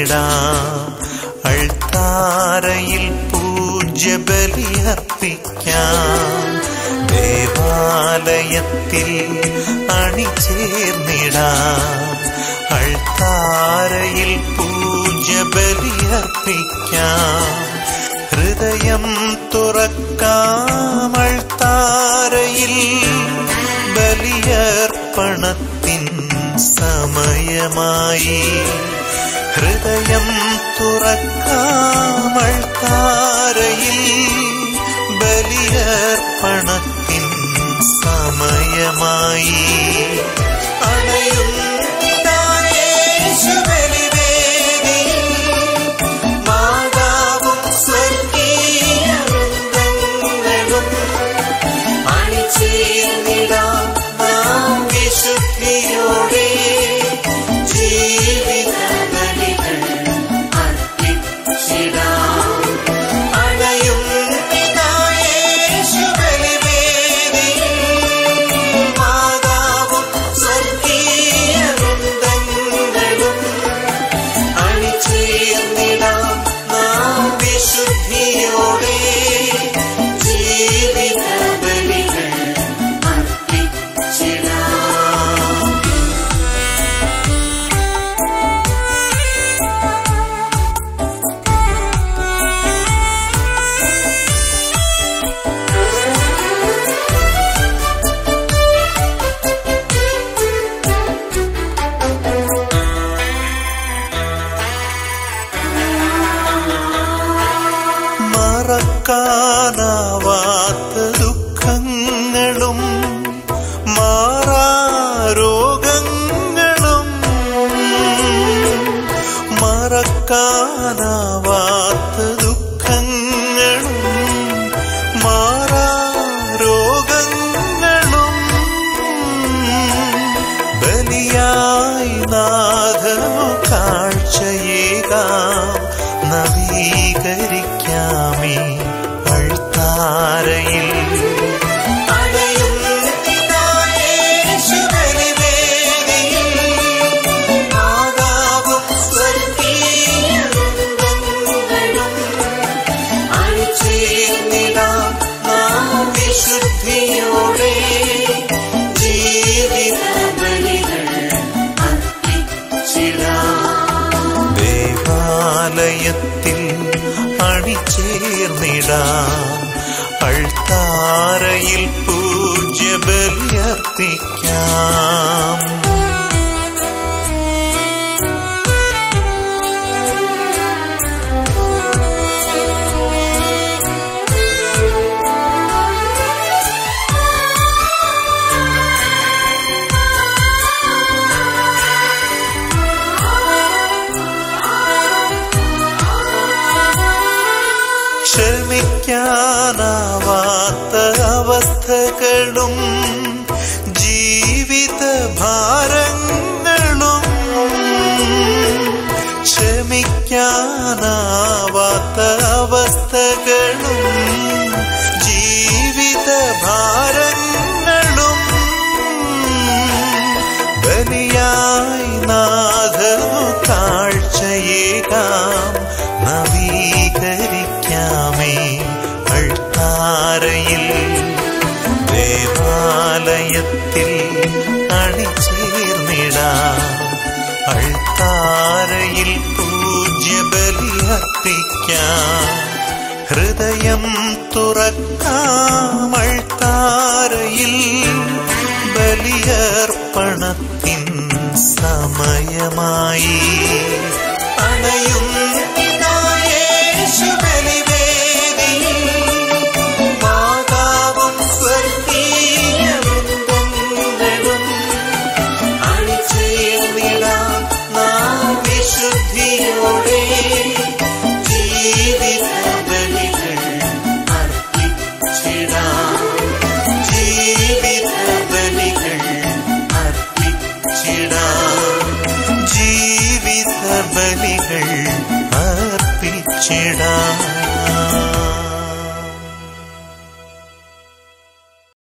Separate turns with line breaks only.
ചേർന്നിടാം അൾത്താരയിൽ പൂജ്യബലി അർപ്പിക്കാം ദേവാലയത്തിൽ അണിചേർന്നിടാം അൾത്താരയിൽ പൂജ്യബലി അർപ്പിക്കാം ഹൃദയം തുറക്കാം അൾത്താരയിൽ ബലിയർപ്പണത്തിൻ സമയമായി ഹൃദയം തുറക്കാം അൾത്താരയിൽ ബലിയർപ്പണത്തിൻ സമയമായി അണയും മാതാവും സ്വർഗീയ വൃന്ദങ്ങളും അണിചേർന്നിടാം നാം വിശുദ്ധിയോടെ ജീവിത ബലികൾ അർപ്പിച്ചിടാം അണയും ബലിവേദിയിൽ മാതാവും സ്വർഗീയ വൃന്ദങ്ങളും അണിചേർന്നിടാം നാം വിശുദ്ധിയോടെ ജീവിത ബലികൾ അർപ്പിച്ചിടാം മറക്കാനാവാത്ത ദുഃഖങ്ങളും മാറാരോഗങ്ങളും മറക്കാനാവാത്ത ദുഃഖങ്ങളും മാറാരോഗങ്ങളും ബലിയായി നാഥനു കാഴ്ചയേകാം നവീകരിക്കാമേ അൾത്താരയിൽ അണയും മാതാവും സ്വർഗീയ വൃന്ദങ്ങളും അണിചേർന്നിടാം നാം വിശുദ്ധിയോടെ ജീവിത ബലികൾ അർപ്പിച്ചിടാം ദേവാലയത്തിൽ അണിചേർന്നിടാം അൾത്താരയിൽ പൂജ്യബലി അർപ്പിക്കാം ക്ഷമിക്കാനാവാത്ത അവസ്ഥകളും ജീവിത ഭാരങ്ങളും ക്ഷമിക്കാനാവാത്ത അവസ്ഥകളും ജീവിത ഭാരങ്ങളും ബലിയായി നാഥനു കാഴ്ചയേകാം നവീകരിക്കാമേ അൾത്താരയിൽ ദേവാലയത്തിൽ അണിചേർന്നിടാം അൾത്താരയിൽ പൂജ്യബലി അർപ്പിക്കാം ഹൃദയം തുറക്കാം അൾത്താരയിൽ ബലിയർപ്പണത്തിൻ സമയമായി അണയും ബലിവേദിയിൽ മാതാവും സ്വർഗീയ വൃന്ദങ്ങളും അണിചേർന്നിടാം നാം വിശുദ്ധിയോടെ ജീവിത ബലികൾ അർപ്പിച്ചിടാം ജീവിത ബലികൾ അർപ്പിച്ചിടാം ജീവിത ബലികൾ അർപ്പിച്ചിടാം